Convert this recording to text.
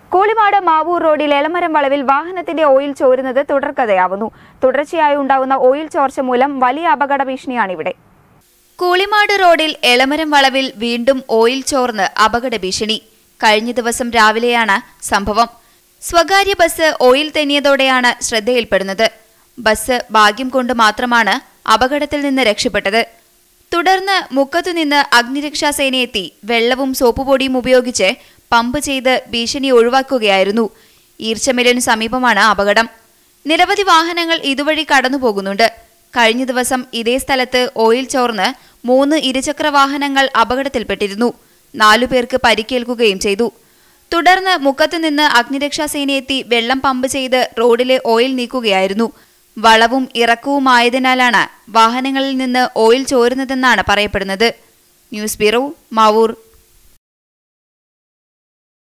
കൂളിമാട് മാവൂർ റോഡിൽ എളമരം വളവിൽ വാഹനത്തിന്റെ ഓയിൽ ചോരുന്നത് തുടർക്കഥയാവുന്നു തുടർച്ചയായി ഉണ്ടാവുന്ന ഓയിൽ ചോർച്ച മൂലം വലിയ അപകട ഭീഷണിയാണിവിടെ കൂളിമാട് റോഡിൽ എളമരം വളവിൽ വീണ്ടും ഓയിൽ ചോർന്ന് അപകട ഭീഷണി കഴിഞ്ഞ ദിവസം രാവിലെയാണ് സംഭവം സ്വകാര്യ ബസ് ഓയിൽ തെന്നിയതോടെയാണ് ശ്രദ്ധയിൽപ്പെടുന്നത് ബസ് ഭാഗ്യം കൊണ്ട് മാത്രമാണ് അപകടത്തിൽ നിന്ന് രക്ഷപ്പെട്ടത് തുടർന്ന് മുക്കത്തുനിന്ന് അഗ്നിരക്ഷാസേനയെത്തി വെള്ളവും സോപ്പുപൊടിയും ഉപയോഗിച്ച് പമ്പ് ചെയ്ത് ഭീഷണി ഒഴിവാക്കുകയായിരുന്നു ഈർച്ചമില്ലിനു സമീപമാണ് അപകടം നിരവധി വാഹനങ്ങൾ ഇതുവഴി കടന്നുപോകുന്നുണ്ട് കഴിഞ്ഞ ദിവസം ഇതേ സ്ഥലത്ത് ഓയിൽ ചോർന്ന് മൂന്ന് ഇരുചക്ര വാഹനങ്ങൾ അപകടത്തിൽപ്പെട്ടിരുന്നു നാലുപേർക്ക് പരിക്കേൽക്കുകയും ചെയ്തു തുടർന്ന് മുക്കത്ത് നിന്ന് അഗ്നിരക്ഷാസേനയെത്തി വെള്ളം പമ്പ് ചെയ്ത് റോഡിലെ ഓയിൽ നീക്കുകയായിരുന്നു വളവും ഇറക്കവുമായതിനാലാണ് വാഹനങ്ങളിൽ നിന്ന് ഓയിൽ ചോരുന്നതെന്നാണ് പറയപ്പെടുന്നത് ന്യൂസ് ബ്യൂറോ മാവൂർ